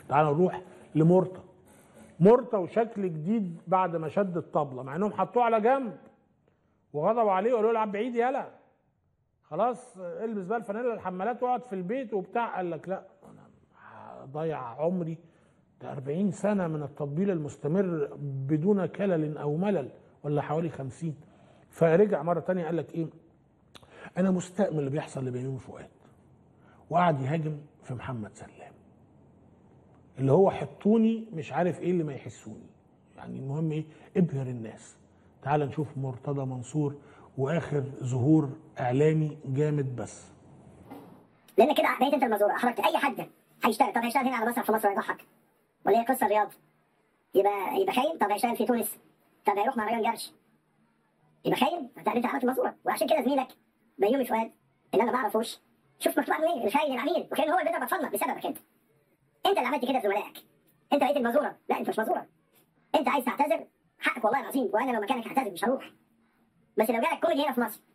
تعال نروح لمورتا مورتا وشكل جديد بعد ما شد الطبله مع انهم حطوه على جنب وغضبوا عليه وقالوا له العب بعيد يلا خلاص البس بقى الفانيلا الحمالات واقعد في البيت وبتاع قال لك لا انا هضيع عمري ده 40 سنه من التطبيل المستمر بدون كلل او ملل ولا حوالي 50 فرجع مره تانية قال لك ايه انا مستاء من اللي بيحصل لبيومي فؤاد وقعد يهاجم في محمد سلام اللي هو حطوني مش عارف ايه اللي ما يحسوني يعني المهم ايه ابهر الناس تعال نشوف مرتضى منصور واخر ظهور اعلامي جامد بس لان كده بقيت انت المزور احرجت اي حد هيشتغل طب هيشتغل هنا على مسرح في مصر ويضحك ولا هي قصه رياض يبقى يبقى خاين طب هيشتغل في تونس طب هيروح مهرجان جرش يبقى خاين انت انت عملت مزوره وعشان كده زميلك بيومي فؤاد اللي انا ما اعرفوش شوف مكتوب عنه ايه الخاين العميل وكان هو اللي بيضرب اطفالنا بسببك انت انت اللي عملت كده في زملائك انت بقيت المزوره لا انت مش مزوره انت عايز تعتذر حقك والله العظيم وانا لو مكانك هعتذر مش هروح بس لو جالك كوميدي هنا في مصر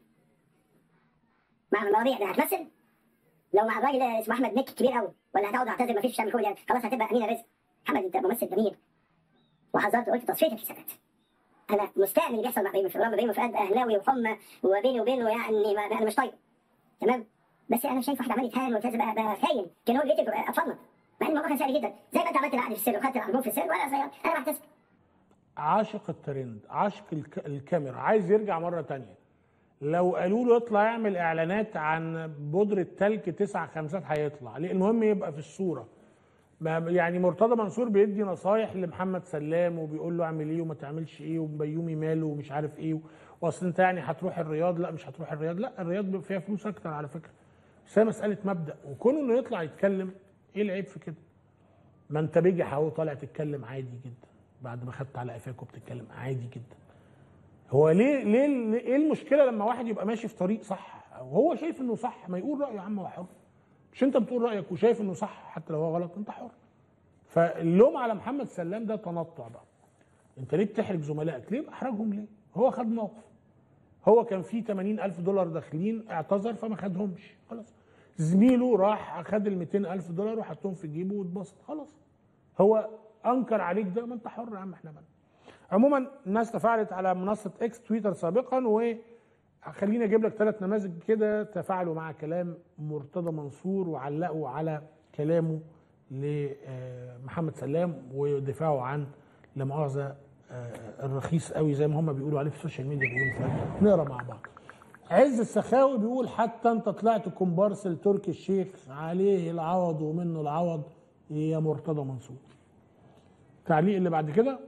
مع المواضيع اللي هتمثل لو مع الراجل اسمه احمد مكي كبير قوي ولا هتقعد تعتذر مفيش تعمل كوميدي خلاص هتبقى امينه رزق محمد انت ممثل جميل وحذرت قلت تصفيه الحسابات انا مستاء من اللي بيحصل مع بيومي فؤاد بيومي فؤاد اهلاوي وحمى وبيني وبينه يعني ما انا مش طايقه تمام بس انا شايف واحد عمال يتهان وكذا بقى بقى خاين كان هو اللي يقتل اطفالنا مع ان الموضوع كان سهل جدا زي ما انت عملت العقد في السر وخدت الالبوم في السر وانا زي انا بعتذر عاشق الترند عاشق الك... الكاميرا عايز يرجع مره تانية لو قالوا له اطلع اعمل اعلانات عن بودره تلج تسع خمسات هيطلع ليه؟ المهم يبقى في الصوره ما- يعني مرتضى منصور بيدي نصايح لمحمد سلام وبيقول له اعمل ايه وما تعملش ايه وبيومي ماله ومش عارف ايه واصل انت يعني هتروح الرياض لا مش هتروح الرياض لا الرياض بيبقى فيها فلوس اكتر على فكره بس هي مساله مبدا وكونه انه يطلع يتكلم ايه العيب في كده؟ ما انت بيجي اهو طالع تتكلم عادي جدا بعد ما خدت على قفاك وبتتكلم عادي جدا هو ليه ليه ليه- ايه المشكله لما واحد يبقى ماشي في طريق صح وهو شايف انه صح ما يقول رايه يا عم هو حر مش انت بتقول رايك وشايف انه صح حتى لو هو غلط انت حر فاللوم على محمد سلام ده تنطع بقى انت ليه بتحرج زملائك ليه احرجهم ليه هو خد موقف هو كان فيه 80 ألف دولار داخلين اعتذر فما خدهمش خلاص زميله راح خد ال 200 ألف دولار وحطهم في جيبه واتبسط خلاص هو انكر عليك ده ما انت حر يا عم احنا مالنا عموما الناس تفاعلت على منصه اكس تويتر سابقا و خليني اجيب لك ثلاث نماذج كده تفاعلوا مع كلام مرتضى منصور وعلقوا على كلامه لمحمد سلام ودفاعه عن لا مؤاخذه آه، الرخيص قوي زي ما هم بيقولوا عليه في السوشيال ميديا بيقولوا فيه. نقرا مع بعض عز السخاوي بيقول حتى انت طلعت كومبارس لتركي الشيخ عليه العوض ومنه العوض يا مرتضى منصور التعليق اللي بعد كده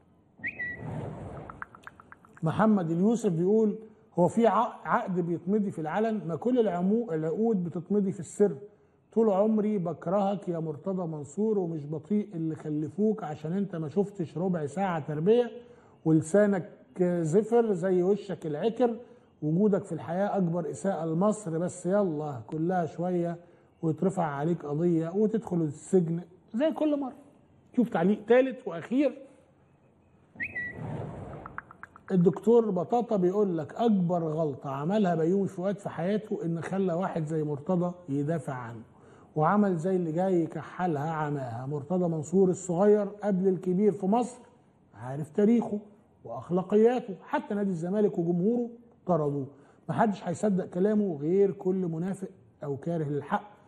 محمد اليوسف بيقول هو في ع- عقد بيتمضي في العلن ما كل العمو العقود بتتمضي في السر طول عمري بكرهك يا مرتضى منصور ومش بطيء اللي خلفوك عشان انت ما شفتش ربع ساعة تربية ولسانك زفر زي وشك العكر وجودك في الحياة أكبر إساءة لمصر بس يلا كلها شوية ويترفع عليك قضية وتدخل السجن زي كل مرة شوف تعليق ثالث وأخير الدكتور بطاطا بيقول لك اكبر غلطه عملها بيومي فؤاد في حياته ان خلى واحد زي مرتضى يدافع عنه وعمل زي اللي جاي يكحلها عماها مرتضى منصور الصغير قبل الكبير في مصر عارف تاريخه واخلاقياته حتى نادي الزمالك وجمهوره طردوه محدش هيصدق كلامه غير كل منافق او كاره للحق